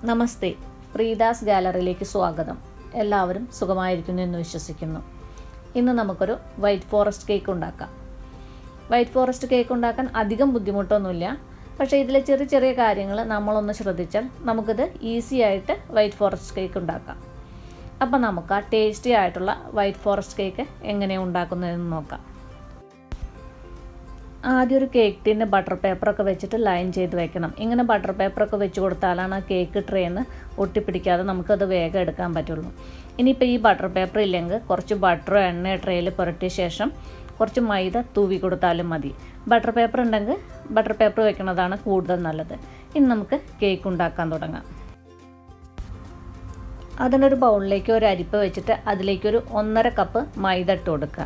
നമസ്തേ പ്രീദാസ് ഗാലറിയിലേക്ക് സ്വാഗതം എല്ലാവരും സുഖമായിരിക്കുന്നു എന്ന് വിശ്വസിക്കുന്നു ഇന്ന് നമുക്കൊരു വൈറ്റ് ഫോറസ്റ്റ് കേക്ക് ഉണ്ടാക്കാം വൈറ്റ് ഫോറസ്റ്റ് കേക്ക് ഉണ്ടാക്കാൻ അധികം ബുദ്ധിമുട്ടൊന്നുമില്ല പക്ഷേ ഇതിലെ ചെറിയ ചെറിയ കാര്യങ്ങൾ നമ്മളൊന്ന് ശ്രദ്ധിച്ചാൽ നമുക്കിത് ഈസി ആയിട്ട് വൈറ്റ് ഫോറസ്റ്റ് കേക്ക് ഉണ്ടാക്കാം അപ്പം നമുക്ക് ആ ടേസ്റ്റി ആയിട്ടുള്ള വൈറ്റ് ഫോറസ്റ്റ് കേക്ക് എങ്ങനെയാണ് ഉണ്ടാക്കുന്നതെന്ന് നോക്കാം ആദ്യം ഒരു കേക്ക് ടിന്ന് ബട്ടർ പേപ്പറൊക്കെ വെച്ചിട്ട് ലൈൻ ചെയ്ത് വെക്കണം ഇങ്ങനെ ബട്ടർ പേപ്പറൊക്കെ വെച്ച് കൊടുത്താലാണ് ആ കേക്ക് ട്രേന്ന് ഒട്ടിപ്പിടിക്കാതെ നമുക്കത് വേഗം എടുക്കാൻ പറ്റുള്ളൂ ഇനിയിപ്പോൾ ഈ ബട്ടർ പേപ്പർ ഇല്ലെങ്കിൽ കുറച്ച് ബട്ടറോ എണ്ണ ട്രേയിൽ പുരട്ടിയ ശേഷം കുറച്ച് മൈദ തൂവി കൊടുത്താലും മതി ബട്ടർ പേപ്പർ ഉണ്ടെങ്കിൽ ബട്ടർ പേപ്പർ വെക്കുന്നതാണ് കൂടുതൽ നല്ലത് ഇനി നമുക്ക് കേക്ക് ഉണ്ടാക്കാൻ തുടങ്ങാം അതിനൊരു ബൗളിലേക്ക് ഒരു അരിപ്പ് വെച്ചിട്ട് അതിലേക്കൊരു ഒന്നര കപ്പ് മൈദ ഇട്ട് കൊടുക്കുക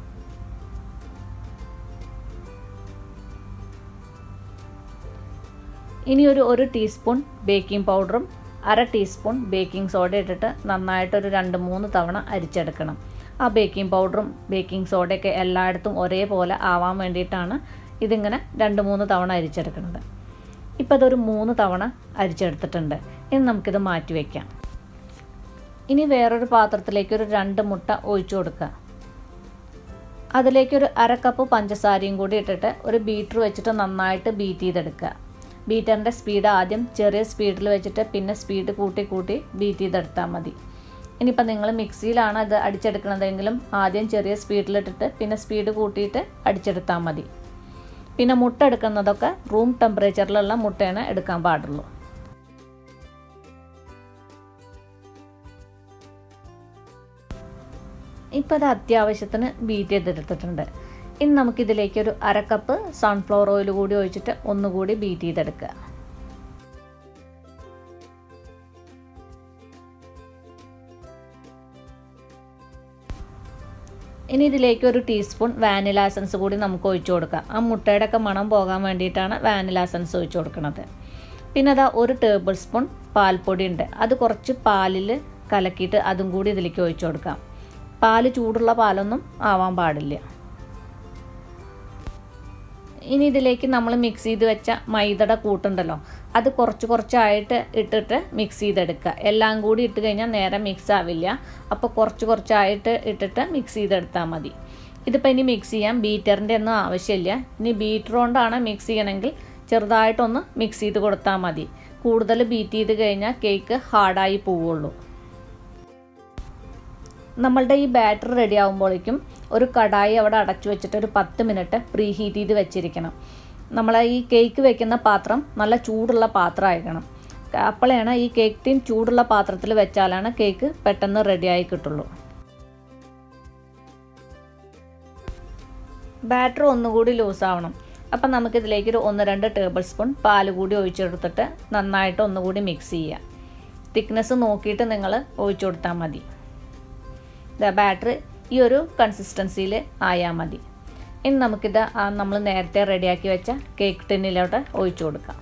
ഇനി ഒരു ഒരു ടീസ്പൂൺ ബേക്കിംഗ് പൗഡറും അര ടീസ്പൂൺ ബേക്കിംഗ് സോഡ ഇട്ടിട്ട് നന്നായിട്ടൊരു രണ്ട് മൂന്ന് തവണ അരിച്ചെടുക്കണം ആ ബേക്കിംഗ് പൗഡറും ബേക്കിംഗ് സോഡയൊക്കെ എല്ലായിടത്തും ഒരേപോലെ ആവാൻ വേണ്ടിയിട്ടാണ് ഇതിങ്ങനെ രണ്ട് മൂന്ന് തവണ അരിച്ചെടുക്കുന്നത് ഇപ്പോൾ അതൊരു മൂന്ന് തവണ അരിച്ചെടുത്തിട്ടുണ്ട് ഇനി നമുക്കിത് മാറ്റി വയ്ക്കാം ഇനി വേറൊരു പാത്രത്തിലേക്ക് ഒരു രണ്ട് മുട്ട ഒഴിച്ചു കൊടുക്കുക അതിലേക്കൊരു അര കപ്പ് പഞ്ചസാരയും കൂടി ഇട്ടിട്ട് ഒരു ബീറ്റർ വെച്ചിട്ട് നന്നായിട്ട് ബീറ്റ് ചെയ്തെടുക്കുക ബീറ്ററിൻ്റെ സ്പീഡ് ആദ്യം ചെറിയ സ്പീഡിൽ വെച്ചിട്ട് പിന്നെ സ്പീഡ് കൂട്ടി കൂട്ടി ബീറ്റ് ചെയ്തെടുത്താൽ മതി ഇനിയിപ്പോൾ നിങ്ങൾ മിക്സിയിലാണ് ഇത് അടിച്ചെടുക്കുന്നതെങ്കിലും ആദ്യം ചെറിയ സ്പീഡിലിട്ടിട്ട് പിന്നെ സ്പീഡ് കൂട്ടിയിട്ട് അടിച്ചെടുത്താൽ മതി പിന്നെ മുട്ട എടുക്കുന്നതൊക്കെ റൂം ടെമ്പറേച്ചറിലുള്ള മുട്ടയാണ് എടുക്കാൻ പാടുള്ളൂ ഇപ്പോൾ അത് അത്യാവശ്യത്തിന് ബീറ്റ് ചെയ്തെടുത്തിട്ടുണ്ട് ഇനി നമുക്കിതിലേക്ക് ഒരു അര കപ്പ് സൺഫ്ലവർ ഓയിൽ കൂടി ഒഴിച്ചിട്ട് ഒന്നുകൂടി ബീറ്റ് ചെയ്തെടുക്കുക ഇനി ഇതിലേക്ക് ഒരു ടീസ്പൂൺ വാനില എസൻസ് കൂടി നമുക്ക് ഒഴിച്ചു കൊടുക്കാം ആ മുട്ടയുടെ ഒക്കെ മണം പോകാൻ വേണ്ടിയിട്ടാണ് വാനില എസൻസ് ഒഴിച്ചു കൊടുക്കുന്നത് പിന്നെ അതാ ഒരു ടേബിൾ സ്പൂൺ പാൽപ്പൊടി ഉണ്ട് അത് കുറച്ച് പാലിൽ കലക്കിയിട്ട് അതും കൂടി ഇതിലേക്ക് ഒഴിച്ചു കൊടുക്കാം പാല് ചൂടുള്ള പാലൊന്നും ആവാൻ പാടില്ല ഇനി ഇതിലേക്ക് നമ്മൾ മിക്സ് ചെയ്ത് വെച്ച മൈദയുടെ കൂട്ടുണ്ടല്ലോ അത് കുറച്ച് കുറച്ചായിട്ട് ഇട്ടിട്ട് മിക്സ് ചെയ്തെടുക്കുക എല്ലാം കൂടി ഇട്ട് കഴിഞ്ഞാൽ നേരെ മിക്സ് ആവില്ല അപ്പോൾ കുറച്ച് കുറച്ചായിട്ട് ഇട്ടിട്ട് മിക്സ് ചെയ്തെടുത്താൽ മതി ഇതിപ്പോൾ ഇനി മിക്സ് ചെയ്യാൻ ബീറ്ററിൻ്റെ ഒന്നും ആവശ്യമില്ല ഇനി ബീറ്റർ കൊണ്ടാണ് മിക്സ് ചെയ്യണമെങ്കിൽ ചെറുതായിട്ടൊന്ന് മിക്സ് ചെയ്ത് കൊടുത്താൽ മതി കൂടുതൽ ബീറ്റ് ചെയ്ത് കഴിഞ്ഞാൽ കേക്ക് ഹാർഡായി പോവുള്ളൂ നമ്മളുടെ ഈ ബാറ്റർ റെഡി ആകുമ്പോഴേക്കും ഒരു കടായി അവിടെ അടച്ചു വെച്ചിട്ട് ഒരു പത്ത് മിനിറ്റ് പ്രീ ഹീറ്റ് ചെയ്ത് വെച്ചിരിക്കണം നമ്മൾ ഈ കേക്ക് വെക്കുന്ന പാത്രം നല്ല ചൂടുള്ള പാത്രം ആയിരിക്കണം അപ്പോഴാണ് ഈ കേക്ക് ടീൻ ചൂടുള്ള പാത്രത്തിൽ വെച്ചാലാണ് കേക്ക് പെട്ടെന്ന് റെഡിയായി കിട്ടുള്ളൂ ബാറ്റർ ഒന്നുകൂടി ലൂസ് ആവണം അപ്പം നമുക്കിതിലേക്ക് ഒരു ഒന്ന് രണ്ട് ടേബിൾ സ്പൂൺ പാൽ കൂടി ഒഴിച്ചെടുത്തിട്ട് നന്നായിട്ട് ഒന്നുകൂടി മിക്സ് ചെയ്യുക തിക്നെസ് നോക്കിയിട്ട് നിങ്ങൾ ഒഴിച്ചു കൊടുത്താൽ മതി ബാറ്റർ ഈ ഒരു കൺസിസ്റ്റൻസിയിൽ ആയാൽ മതി ഇനി നമുക്കിത് നമ്മൾ നേരത്തെ റെഡിയാക്കി വെച്ച കേക്ക് ടിന്നിലോട്ട് ഒഴിച്ചു കൊടുക്കാം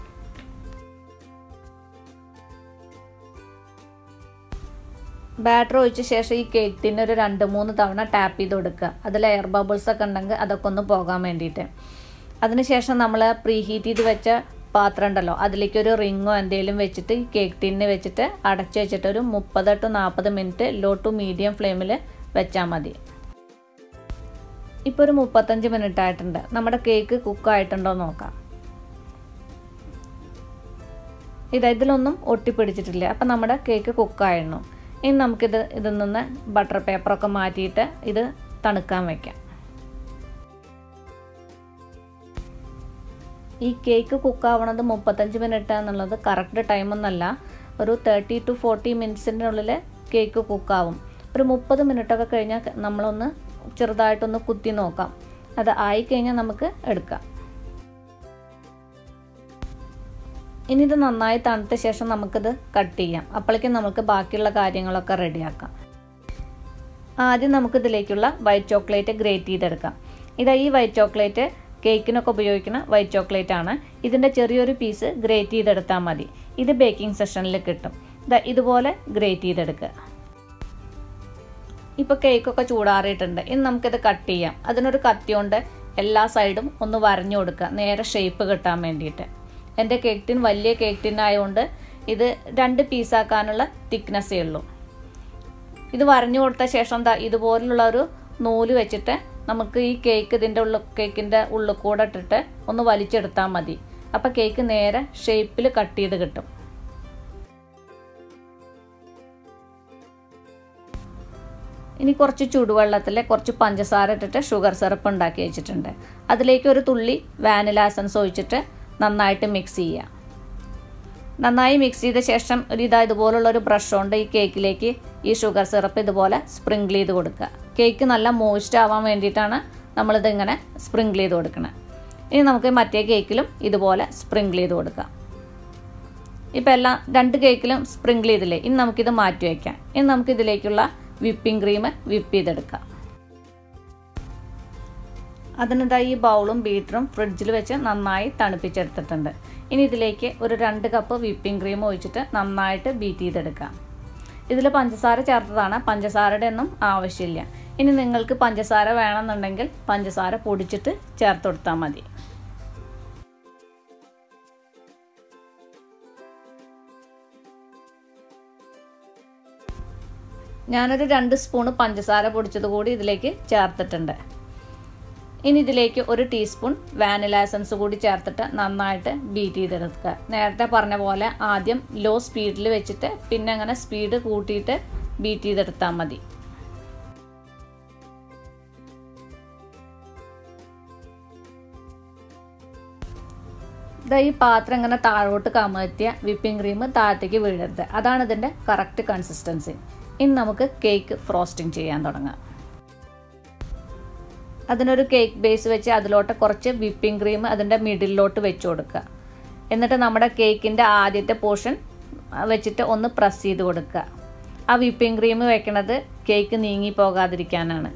ബാറ്റർ ഒഴിച്ച ശേഷം ഈ കേക്ക് ടിന്ന് ഒരു രണ്ട് മൂന്ന് തവണ ടാപ്പ് ചെയ്ത് കൊടുക്കുക അതിൽ എയർ ബബിൾസ് ഒക്കെ ഉണ്ടെങ്കിൽ അതൊക്കെ ഒന്ന് പോകാൻ വേണ്ടിയിട്ട് അതിനുശേഷം നമ്മൾ പ്രീ ഹീറ്റ് ചെയ്ത് വെച്ച പാത്രം ഉണ്ടല്ലോ അതിലേക്ക് ഒരു റിങ്ങോ എന്തെങ്കിലും വെച്ചിട്ട് ഈ കേക്ക് ടിന്ന് വെച്ചിട്ട് അടച്ചു വെച്ചിട്ട് ഒരു മുപ്പത് ടു നാൽപ്പത് മിനിറ്റ് ലോ ടു മീഡിയം ഫ്ലെയിമിൽ വെച്ചാൽ മതി ഇപ്പോൾ ഒരു മുപ്പത്തഞ്ച് മിനിറ്റ് ആയിട്ടുണ്ട് നമ്മുടെ കേക്ക് കുക്കായിട്ടുണ്ടോ നോക്കാം ഇത് ഇതിലൊന്നും ഒട്ടിപ്പിടിച്ചിട്ടില്ല അപ്പം നമ്മുടെ കേക്ക് കുക്കായിരുന്നു ഇനി നമുക്കിത് ഇതിൽ നിന്ന് ബട്ടർ പേപ്പറൊക്കെ മാറ്റിയിട്ട് ഇത് തണുക്കാൻ വയ്ക്കാം ഈ കേക്ക് കുക്കാവണത് മുപ്പത്തഞ്ച് മിനിറ്റ് എന്നുള്ളത് കറക്റ്റ് ടൈമൊന്നല്ല ഒരു തേർട്ടി ടു ഫോർട്ടി മിനിറ്റ്സിൻ്റെ ഉള്ളിൽ കേക്ക് കുക്കാവും ഒരു മുപ്പത് മിനിറ്റൊക്കെ കഴിഞ്ഞാൽ നമ്മളൊന്ന് ചെറുതായിട്ടൊന്ന് കുത്തി നോക്കാം അത് ആയിക്കഴിഞ്ഞാൽ നമുക്ക് എടുക്കാം ഇനി ഇത് നന്നായി തണുത്ത ശേഷം നമുക്കിത് കട്ട് ചെയ്യാം അപ്പോഴേക്കും നമുക്ക് ബാക്കിയുള്ള കാര്യങ്ങളൊക്കെ റെഡിയാക്കാം ആദ്യം നമുക്കിതിലേക്കുള്ള വൈറ്റ് ചോക്ലേറ്റ് ഗ്രേറ്റ് ചെയ്തെടുക്കാം ഇതാ ഈ വൈറ്റ് ചോക്ലേറ്റ് കേക്കിനൊക്കെ ഉപയോഗിക്കുന്ന വൈറ്റ് ചോക്ലേറ്റ് ആണ് ഇതിൻ്റെ ചെറിയൊരു പീസ് ഗ്രേറ്റ് ചെയ്തെടുത്താൽ മതി ഇത് ബേക്കിംഗ് സെഷനിൽ കിട്ടും ഇതാ ഇതുപോലെ ഗ്രേറ്റ് ചെയ്തെടുക്കുക ഇപ്പോൾ കേക്കൊക്കെ ചൂടാറിയിട്ടുണ്ട് ഇനി നമുക്കിത് കട്ട് ചെയ്യാം അതിനൊരു കത്തി കൊണ്ട് എല്ലാ സൈഡും ഒന്ന് വരഞ്ഞു കൊടുക്കുക നേരെ ഷേപ്പ് കിട്ടാൻ വേണ്ടിയിട്ട് എൻ്റെ കേക്ക് ടിൻ വലിയ കേക്ക് ടിൻ ആയതുകൊണ്ട് ഇത് രണ്ട് പീസാക്കാനുള്ള തിക്നെസ്സേ ഉള്ളൂ ഇത് വരഞ്ഞു കൊടുത്ത ശേഷം ദാ ഇതുപോലുള്ള ഒരു നൂല് വെച്ചിട്ട് നമുക്ക് ഈ കേക്ക് ഇതിൻ്റെ ഉള്ളിൽ കേക്കിൻ്റെ ഉള്ളിൽ കൂടെ ഇട്ടിട്ട് ഒന്ന് വലിച്ചെടുത്താൽ മതി അപ്പോൾ കേക്ക് നേരെ ഷേപ്പിൽ കട്ട് ചെയ്ത് കിട്ടും ഇനി കുറച്ച് ചൂടുവെള്ളത്തിൽ കുറച്ച് പഞ്ചസാര ഇട്ടിട്ട് ഷുഗർ സിറപ്പ് ഉണ്ടാക്കി വെച്ചിട്ടുണ്ട് അതിലേക്ക് ഒരു തുള്ളി വാനില എസൻസ് ഒഴിച്ചിട്ട് നന്നായിട്ട് മിക്സ് ചെയ്യുക നന്നായി മിക്സ് ചെയ്ത ശേഷം ഒരു ഇതാ ഇതുപോലുള്ള ഒരു ബ്രഷ് കൊണ്ട് ഈ കേക്കിലേക്ക് ഈ ഷുഗർ സിറപ്പ് ഇതുപോലെ സ്പ്രിങ്കിൾ ചെയ്ത് കൊടുക്കുക കേക്ക് നല്ല മോയിസ്റ്റ് ആവാൻ വേണ്ടിയിട്ടാണ് നമ്മളിത് ഇങ്ങനെ സ്പ്രിങ്കിൾ ചെയ്ത് കൊടുക്കുന്നത് ഇനി നമുക്ക് മറ്റേ കേക്കിലും ഇതുപോലെ സ്പ്രിങ്കിൾ ചെയ്ത് കൊടുക്കാം ഇപ്പം എല്ലാം രണ്ട് കേക്കിലും സ്പ്രിങ്കിൾ ചെയ്തില്ലേ ഇനി നമുക്കിത് മാറ്റി വയ്ക്കാം ഇനി നമുക്കിതിലേക്കുള്ള വിപ്പിംഗ് ക്രീം വിപ്പ് ചെയ്തെടുക്കാം അതിനിതാ ഈ ബൗളും ബീറ്ററും ഫ്രിഡ്ജിൽ വെച്ച് നന്നായി തണുപ്പിച്ചെടുത്തിട്ടുണ്ട് ഇനി ഇതിലേക്ക് ഒരു രണ്ട് കപ്പ് വിപ്പിംഗ് ക്രീം ഒഴിച്ചിട്ട് നന്നായിട്ട് ബീറ്റ് ചെയ്തെടുക്കാം ഇതിൽ പഞ്ചസാര ചേർത്തതാണ് പഞ്ചസാരയുടെ ഒന്നും ആവശ്യമില്ല ഇനി നിങ്ങൾക്ക് പഞ്ചസാര വേണമെന്നുണ്ടെങ്കിൽ പഞ്ചസാര പൊടിച്ചിട്ട് ചേർത്ത് കൊടുത്താൽ മതി ഞാനൊരു രണ്ട് സ്പൂണ് പഞ്ചസാര പൊടിച്ചത് കൂടി ഇതിലേക്ക് ചേർത്തിട്ടുണ്ട് ഇനി ഇതിലേക്ക് ഒരു ടീസ്പൂൺ വാനില എസൻസ് കൂടി ചേർത്തിട്ട് നന്നായിട്ട് ബീറ്റ് ചെയ്തെടുക്കുക നേരത്തെ പറഞ്ഞ പോലെ ആദ്യം ലോ സ്പീഡിൽ വെച്ചിട്ട് പിന്നെ അങ്ങനെ സ്പീഡ് കൂട്ടിയിട്ട് ബീറ്റ് ചെയ്തെടുത്താൽ മതി ഇതാ ഈ പാത്രം ഇങ്ങനെ താഴോട്ട് കമഴ്ത്തിയ വിപ്പിംഗ് ക്രീം താഴത്തേക്ക് വീഴരുത് അതാണ് ഇതിൻ്റെ കറക്റ്റ് കൺസിസ്റ്റൻസി ഇനി നമുക്ക് കേക്ക് ഫ്രോസ്റ്റിംഗ് ചെയ്യാൻ തുടങ്ങാം അതിനൊരു കേക്ക് ബേസ് വെച്ച് അതിലോട്ട് കുറച്ച് വിപ്പിംഗ് ക്രീം അതിൻ്റെ മിഡിലോട്ട് വെച്ച് കൊടുക്കുക എന്നിട്ട് നമ്മുടെ കേക്കിൻ്റെ ആദ്യത്തെ പോർഷൻ വെച്ചിട്ട് ഒന്ന് പ്രസ് ചെയ്ത് കൊടുക്കുക ആ വിപ്പിംഗ് ക്രീം വെക്കണത് കേക്ക് നീങ്ങി പോകാതിരിക്കാനാണ്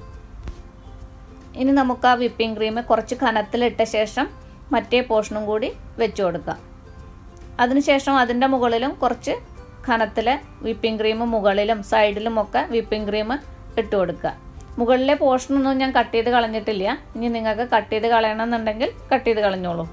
ഇനി നമുക്ക് ആ വിപ്പിംഗ് ക്രീം കുറച്ച് കനത്തിലിട്ട ശേഷം മറ്റേ പോർഷനും കൂടി വെച്ച് കൊടുക്കുക അതിനുശേഷം അതിൻ്റെ മുകളിലും കുറച്ച് കനത്തിൽ വിപ്പിംഗ് ക്രീം മുകളിലും സൈഡിലും ഒക്കെ വിപ്പിംഗ് ക്രീം ഇട്ട് കൊടുക്കുക മുകളിലെ പോർഷനൊന്നും ഞാൻ കട്ട് ചെയ്ത് കളഞ്ഞിട്ടില്ല ഇനി നിങ്ങൾക്ക് കട്ട് ചെയ്ത് കളയണമെന്നുണ്ടെങ്കിൽ കട്ട് ചെയ്ത് കളഞ്ഞോളൂ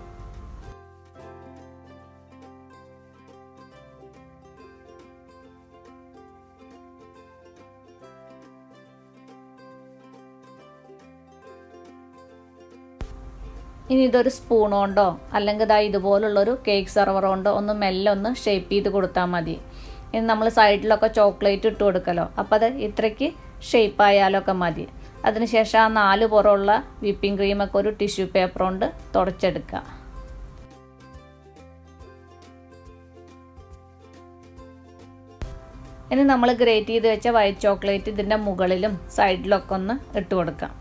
ഇനി ഇതൊരു സ്പൂൺ കൊണ്ടോ അല്ലെങ്കിൽ ഇതാ ഇതുപോലുള്ളൊരു കേക്ക് സെർവർ കൊണ്ടോ ഒന്ന് മെല്ലെ ഒന്ന് ഷേപ്പ് ചെയ്ത് കൊടുത്താൽ മതി ഇനി നമ്മൾ സൈഡിലൊക്കെ ചോക്ലേറ്റ് ഇട്ട് കൊടുക്കലോ അപ്പോൾ അത് ഇത്രയ്ക്ക് ഷേപ്പ് ആയാലൊക്കെ മതി അതിനുശേഷം ആ നാല് പുറമുള്ള വിപ്പിംഗ് ക്രീമൊക്കെ ഒരു ടിഷ്യൂ പേപ്പർ കൊണ്ട് തുടച്ചെടുക്കുക ഇനി നമ്മൾ ഗ്രേറ്റ് ചെയ്ത് വെച്ച വൈറ്റ് ചോക്ലേറ്റ് ഇതിൻ്റെ മുകളിലും സൈഡിലൊക്കെ ഒന്ന് ഇട്ട് കൊടുക്കാം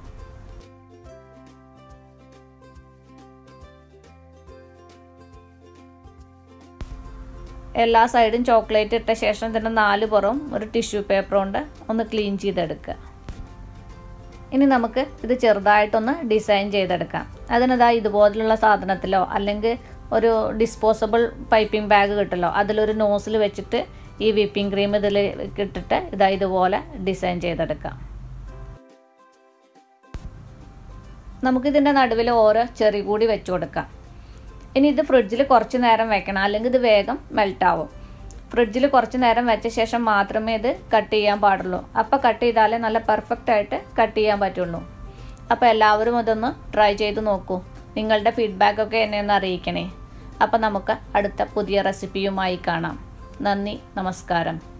എല്ലാ സൈഡും ചോക്ലേറ്റ് ഇട്ട ശേഷം ഇതിൻ്റെ നാല് പുറവും ഒരു ടിഷ്യൂ പേപ്പർ കൊണ്ട് ഒന്ന് ക്ലീൻ ചെയ്തെടുക്കുക ഇനി നമുക്ക് ഇത് ചെറുതായിട്ടൊന്ന് ഡിസൈൻ ചെയ്തെടുക്കാം അതിനതാ ഇതുപോലുള്ള സാധനത്തിലോ അല്ലെങ്കിൽ ഒരു ഡിസ്പോസബിൾ പൈപ്പിംഗ് ബാഗ് കിട്ടല്ലോ അതിലൊരു നോസിൽ വെച്ചിട്ട് ഈ വിപ്പിംഗ് ക്രീം ഇതിൽ ഇട്ടിട്ട് ഇതാ ഇതുപോലെ ഡിസൈൻ ചെയ്തെടുക്കാം നമുക്കിതിൻ്റെ നടുവിൽ ഓരോ ചെറി കൂടി വെച്ച് കൊടുക്കാം ഇനി ഇത് ഫ്രിഡ്ജിൽ കുറച്ച് നേരം വെക്കണം അല്ലെങ്കിൽ ഇത് വേഗം മെൽട്ടാവും ഫ്രിഡ്ജിൽ കുറച്ച് നേരം വെച്ച ശേഷം മാത്രമേ ഇത് കട്ട് ചെയ്യാൻ പാടുള്ളൂ അപ്പോൾ കട്ട് ചെയ്താലേ നല്ല പെർഫെക്റ്റ് ആയിട്ട് കട്ട് ചെയ്യാൻ പറ്റുള്ളൂ അപ്പോൾ എല്ലാവരും ഇതൊന്ന് ട്രൈ ചെയ്ത് നോക്കൂ നിങ്ങളുടെ ഫീഡ്ബാക്കൊക്കെ എന്നെ ഒന്ന് അറിയിക്കണേ അപ്പോൾ നമുക്ക് അടുത്ത പുതിയ റെസിപ്പിയുമായി കാണാം നന്ദി നമസ്കാരം